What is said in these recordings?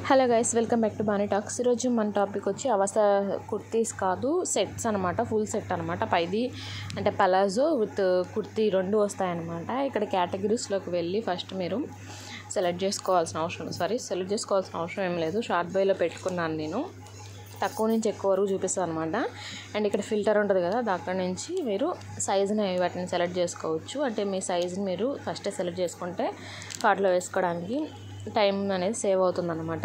hello guys welcome back to Bunny Talks ఈరోజు మన topic వచ్చి అవస్థ కుర్తీస్ కాదు సెట్స్ అనమాట ఫుల్ సెట్ అనమాట పైది అంటే పలాజో విత్ కుర్తీ రెండు వస్తాయన్నమాట ఇక్కడ కేటగిరీస్లోకి వెళ్ళి ఫస్ట్ మీరు సెలెక్ట్ చేసుకోవాల్సిన అవసరం సారీ సెలెక్ట్ చేసుకోవాల్సిన అవసరం ఏం లేదు షార్ట్ బైలో పెట్టుకున్నాను నేను తక్కువ నుంచి ఎక్కువ వరకు చూపిస్తాను అనమాట అండ్ ఇక్కడ ఫిల్టర్ ఉంటుంది కదా అక్కడ నుంచి మీరు సైజుని వాటిని సెలెక్ట్ చేసుకోవచ్చు అంటే మీ సైజుని మీరు ఫస్టే సెలెక్ట్ చేసుకుంటే కార్ట్లో వేసుకోవడానికి టైం అనేది సేవ్ అవుతుంది అనమాట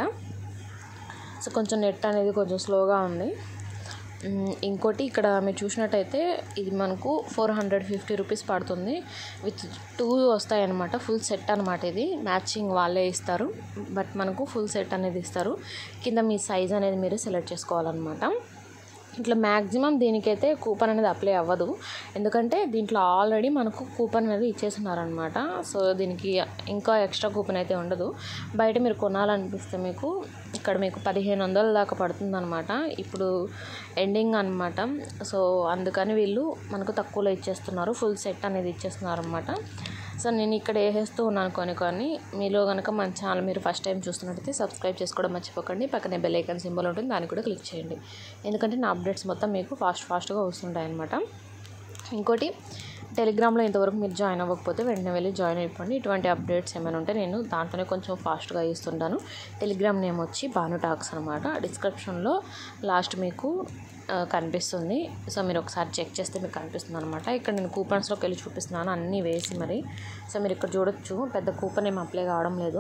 సో కొంచెం నెట్ అనేది కొంచెం స్లోగా ఉంది మ్, ఇంకోటి ఇక్కడ మీరు చూసినట్టయితే ఇది మనకు ఫోర్ హండ్రెడ్ ఫిఫ్టీ రూపీస్ పడుతుంది విత్ టూ వస్తాయి అనమాట ఫుల్ సెట్ అనమాట ఇది మ్యాచింగ్ వాళ్ళే ఇస్తారు బట్ మనకు ఫుల్ సెట్ అనేది ఇస్తారు కింద మీ సైజ్ అనేది మీరు సెలెక్ట్ చేసుకోవాలన్నమాట ఇట్లా మ్యాక్సిమం దీనికైతే కూపన్ అనేది అప్లై అవ్వదు ఎందుకంటే దీంట్లో ఆల్రెడీ మనకు కూపన్ అనేది ఇచ్చేస్తున్నారనమాట సో దీనికి ఇంకా ఎక్స్ట్రా కూపన్ అయితే ఉండదు బయట మీరు కొనాలనిపిస్తే మీకు ఇక్కడ మీకు పదిహేను వందల దాకా పడుతుందన్నమాట ఇప్పుడు ఎండింగ్ అనమాట సో అందుకని వీళ్ళు మనకు తక్కువలో ఇచ్చేస్తున్నారు ఫుల్ సెట్ అనేది ఇచ్చేస్తున్నారు అనమాట సో నేను ఇక్కడ వేసేస్తూ ఉన్నాను కొన్ని కొన్ని మీలో కనుక మన ఛానల్ మీరు ఫస్ట్ టైం చూస్తున్నట్టయితే సబ్స్క్రైబ్ చేసుకోవడం మర్చిపోకండి పక్కనే బెల్ ఐకాన్ సింబల్ ఉంటుంది దాన్ని కూడా క్లిక్ చేయండి ఎందుకంటే నా అప్డేట్స్ మొత్తం మీకు ఫాస్ట్ ఫాస్ట్గా వస్తుంటాయి అనమాట ఇంకోటి టెలిగ్రామ్లో ఇంతవరకు మీరు జాయిన్ అవ్వకపోతే వెంటనే వెళ్ళి జాయిన్ అయిపోండి ఇటువంటి అప్డేట్స్ ఏమైనా ఉంటే నేను దాంట్లోనే కొంచెం ఫాస్ట్గా ఇస్తుంటాను టెలిగ్రామ్ నేమ్ వచ్చి భాను టాక్స్ అనమాట డిస్క్రిప్షన్లో లాస్ట్ మీకు ఆ, కనిపిస్తుంది సో మీరు ఒకసారి చెక్ చేస్తే మీకు కనిపిస్తుంది అనమాట ఇక్కడ నేను కూపన్స్లోకి వెళ్ళి చూపిస్తున్నాను అన్నీ వేసి మరి సో మీరు ఇక్కడ చూడొచ్చు పెద్ద కూపన్ ఏం అప్లై కావడం లేదు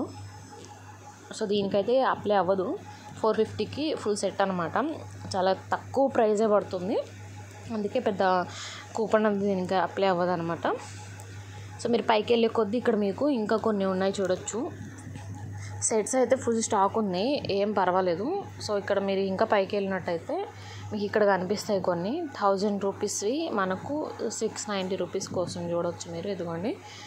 సో దీనికైతే అప్లై అవ్వదు ఫోర్ ఫిఫ్టీకి ఫుల్ సెట్ అనమాట చాలా తక్కువ ప్రైజే పడుతుంది అందుకే పెద్ద కూపన్ అనేది దీనికి అప్లై అవ్వదు అనమాట సో మీరు పైకి వెళ్ళే కొద్దీ ఇక్కడ మీకు ఇంకా కొన్ని ఉన్నాయి చూడొచ్చు సెట్స్ అయితే ఫుల్ స్టాక్ ఉంది ఏం పర్వాలేదు సో ఇక్కడ మీరు ఇంకా పైకి వెళ్ళినట్టయితే మీకు ఇక్కడ కనిపిస్తాయి కొన్ని థౌజండ్ రూపీస్వి మనకు సిక్స్ నైంటీ రూపీస్ కోసం చూడవచ్చు మీరు ఇదిగోండి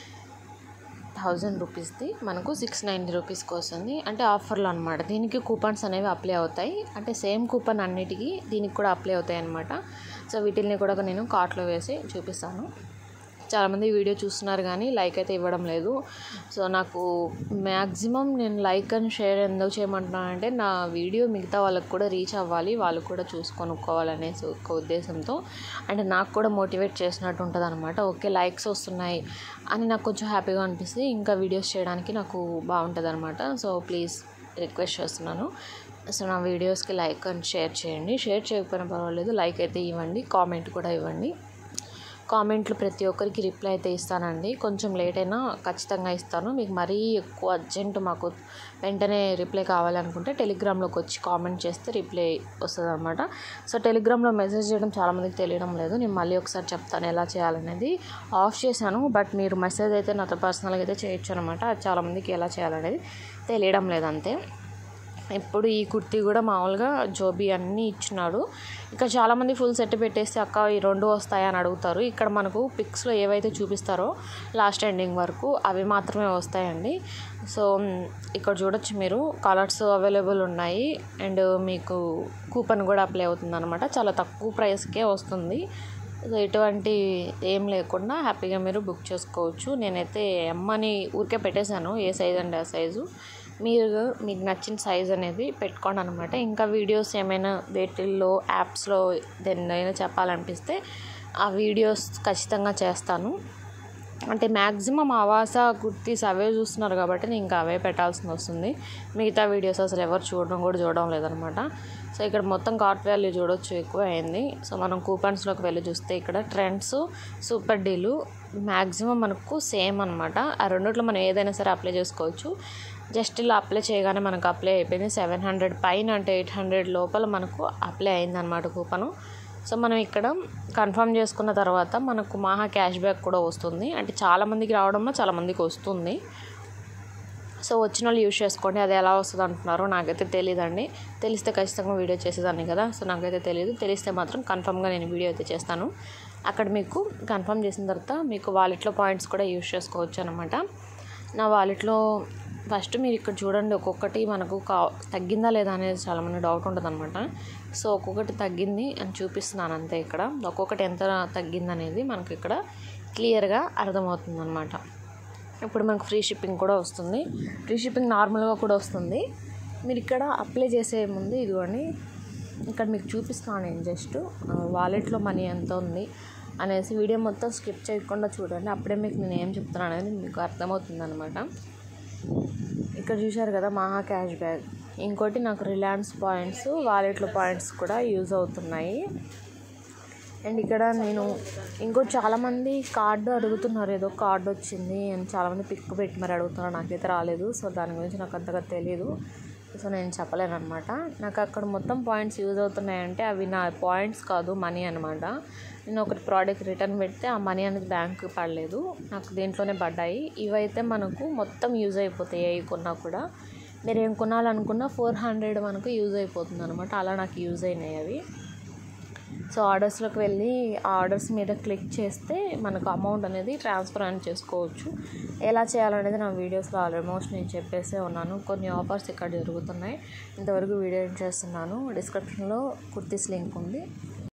థౌజండ్ రూపీస్ది మనకు సిక్స్ నైంటీ రూపీస్కి వస్తుంది అంటే ఆఫర్లో అనమాట దీనికి కూపన్స్ అనేవి అప్లై అవుతాయి అంటే సేమ్ కూపన్ అన్నిటికీ దీనికి కూడా అప్లై అవుతాయి అనమాట సో వీటిల్ని కూడా నేను కార్ట్లో వేసి చూపిస్తాను చాలామంది వీడియో చూస్తున్నారు కానీ లైక్ అయితే ఇవ్వడం లేదు సో నాకు మ్యాక్సిమం నేను లైక్ అండ్ షేర్ ఎందుకు చేయమంటున్నానంటే నా వీడియో మిగతా వాళ్ళకి కూడా రీచ్ అవ్వాలి వాళ్ళు కూడా చూసి కొనుక్కోవాలనే ఒక ఉద్దేశంతో అంటే నాకు కూడా మోటివేట్ చేసినట్టు ఉంటుంది అనమాట ఓకే లైక్స్ వస్తున్నాయి అని నాకు కొంచెం హ్యాపీగా అనిపిస్తుంది ఇంకా వీడియోస్ చేయడానికి నాకు బాగుంటుంది అనమాట సో ప్లీజ్ రిక్వెస్ట్ చేస్తున్నాను సో నా వీడియోస్కి లైక్ అండ్ షేర్ చేయండి షేర్ చేయకపోయినా పర్వాలేదు లైక్ అయితే ఇవ్వండి కామెంట్ కూడా ఇవ్వండి కామెంట్లు ప్రతి ఒక్కరికి రిప్లై అయితే ఇస్తానండి కొంచెం లేట్ అయినా ఖచ్చితంగా ఇస్తాను మీకు మరీ ఎక్కువ అర్జెంట్ మాకు వెంటనే రిప్లై కావాలనుకుంటే టెలిగ్రామ్లోకి వచ్చి కామెంట్ చేస్తే రిప్లై వస్తుంది అనమాట సో టెలిగ్రామ్లో మెసేజ్ చేయడం చాలామందికి తెలియడం లేదు నేను మళ్ళీ ఒకసారి చెప్తాను ఎలా చేయాలనేది ఆఫ్ చేశాను బట్ మీరు మెసేజ్ అయితే నాతో పర్సనల్గా అయితే చేయొచ్చు అనమాట అది చాలామందికి ఎలా చేయాలనేది తెలియడం లేదు అంతే ఇప్పుడు ఈ కుర్తీ కూడా మామూలుగా జోబీ అన్నీ ఇచ్చినాడు ఇక్కడ చాలామంది ఫుల్ సెట్ పెట్టేస్తే అక్క ఈ రెండు వస్తాయా అని అడుగుతారు ఇక్కడ మనకు పిక్స్లో ఏవైతే చూపిస్తారో లాస్ట్ ఎండింగ్ వరకు అవి మాత్రమే వస్తాయండి సో మ్, ఇక్కడ చూడొచ్చు మీరు కలర్స్ అవైలబుల్ ఉన్నాయి అండ్ మీకు కూపన్ కూడా అప్లై అవుతుంది అనమాట చాలా తక్కువ ప్రైస్కే వస్తుంది సో ఎటువంటి ఏం లేకుండా హ్యాపీగా మీరు బుక్ చేసుకోవచ్చు నేనైతే ఎమ్మని ఊరికే పెట్టేశాను ఏ సైజ్ అంటే ఆ సైజు మీరు మీకు నచ్చిన సైజ్ అనేది పెట్టుకోండి అనమాట ఇంకా వీడియోస్ ఏమైనా వేటిల్లో యాప్స్లో దేన్నైనా చెప్పాలనిపిస్తే ఆ వీడియోస్ ఖచ్చితంగా చేస్తాను అంటే మ్యాక్సిమం ఆవాస కుర్తీస్ అవే చూస్తున్నారు కాబట్టి నేను ఇంకా అవే పెట్టాల్సి వస్తుంది మిగతా వీడియోస్ అసలు ఎవరు చూడడం కూడా చూడడం లేదనమాట సో ఇక్కడ మొత్తం కార్ట్ వాల్యూ చూడొచ్చు ఎక్కువ అయింది సో మనం కూపన్స్లోకి వెళ్ళి చూస్తే ఇక్కడ ట్రెండ్స్ సూపర్ డీలు మ్యాక్సిమం మనకు సేమ్ అనమాట ఆ రెండిట్లో మనం ఏదైనా సరే అప్లై చేసుకోవచ్చు జస్ట్ ఇలా అప్లై చేయగానే మనకు అప్లై అయిపోయింది సెవెన్ హండ్రెడ్ పైన అంటే ఎయిట్ హండ్రెడ్ లోపల మనకు అప్లై అయింది అనమాట కూపను సో మనం ఇక్కడ కన్ఫర్మ్ చేసుకున్న తర్వాత మనకు మహా క్యాష్ బ్యాక్ కూడా వస్తుంది అంటే చాలామందికి రావడంలో చాలామందికి వస్తుంది సో వచ్చిన వాళ్ళు యూజ్ చేసుకోండి అది ఎలా వస్తుంది అంటున్నారో నాకైతే తెలియదండి తెలిస్తే ఖచ్చితంగా వీడియో చేసేదాన్ని కదా సో నాకైతే తెలియదు తెలిస్తే మాత్రం కన్ఫర్మ్గా నేను వీడియో అయితే చేస్తాను అక్కడ మీకు కన్ఫర్మ్ చేసిన తర్వాత మీకు వాలెట్లో పాయింట్స్ కూడా యూజ్ చేసుకోవచ్చు అనమాట నా వాలెట్లో ఫస్ట్ మీరు ఇక్కడ చూడండి ఒక్కొక్కటి మనకు కా తగ్గిందా లేదా అనేది చాలామంది డౌట్ ఉంటుంది అనమాట సో ఒక్కొక్కటి తగ్గింది అని చూపిస్తున్నాను అంతే ఇక్కడ ఒక్కొక్కటి ఎంత తగ్గింది అనేది మనకి ఇక్కడ క్లియర్గా అర్థమవుతుంది అనమాట ఇప్పుడు మనకు ఫ్రీ షిప్పింగ్ కూడా వస్తుంది ఫ్రీ షిప్పింగ్ నార్మల్గా కూడా వస్తుంది మీరు ఇక్కడ అప్లై చేసే ముందు ఇదిగోండి ఇక్కడ మీకు చూపిస్తాను నేను జస్ట్ వాలెట్లో మనీ ఎంత ఉంది అనేసి వీడియో మొత్తం స్కిప్ చేయకుండా చూడండి అప్పుడే మీకు నేను ఏం చెప్తున్నాను అనేది మీకు అర్థమవుతుంది అనమాట ఇక్కడ చూశారు కదా మహా క్యాష్ బ్యాక్ ఇంకోటి నాకు రిలయన్స్ పాయింట్స్ వాలెట్లో పాయింట్స్ కూడా యూజ్ అవుతున్నాయి అండ్ ఇక్కడ నేను ఇంకో చాలామంది కార్డు అడుగుతున్నారు ఏదో కార్డు వచ్చింది అండ్ చాలామంది పిక్ పెట్టి మరి అడుగుతున్నారు నాకైతే రాలేదు సో దాని గురించి నాకు అంతగా తెలియదు సో నేను చెప్పలేను అనమాట నాకు అక్కడ మొత్తం పాయింట్స్ యూజ్ అవుతున్నాయంటే అవి నా పాయింట్స్ కాదు మనీ అనమాట నేను ఒకటి ప్రోడక్ట్ రిటర్న్ పెడితే ఆ మనీ అనేది బ్యాంక్ పడలేదు నాకు దీంట్లోనే పడ్డాయి ఇవైతే మనకు మొత్తం యూజ్ అయిపోతాయి ఏ కొన్నా కూడా మీరు ఏం కొనాలనుకున్నా ఫోర్ హండ్రెడ్ మనకు యూజ్ అయిపోతుంది అనమాట అలా నాకు యూజ్ అయినాయి అవి సో ఆర్డర్స్లోకి వెళ్ళి ఆ ఆర్డర్స్ మీద క్లిక్ చేస్తే మనకు అమౌంట్ అనేది ట్రాన్స్ఫర్ అని చేసుకోవచ్చు ఎలా చేయాలనేది నా వీడియోస్లో ఆల్మోస్ట్ నేను చెప్పేసే ఉన్నాను కొన్ని ఆఫర్స్ ఇక్కడ జరుగుతున్నాయి ఇంతవరకు వీడియో ఏం చేస్తున్నాను డిస్క్రిప్షన్లో కుర్తీస్ లింక్ ఉంది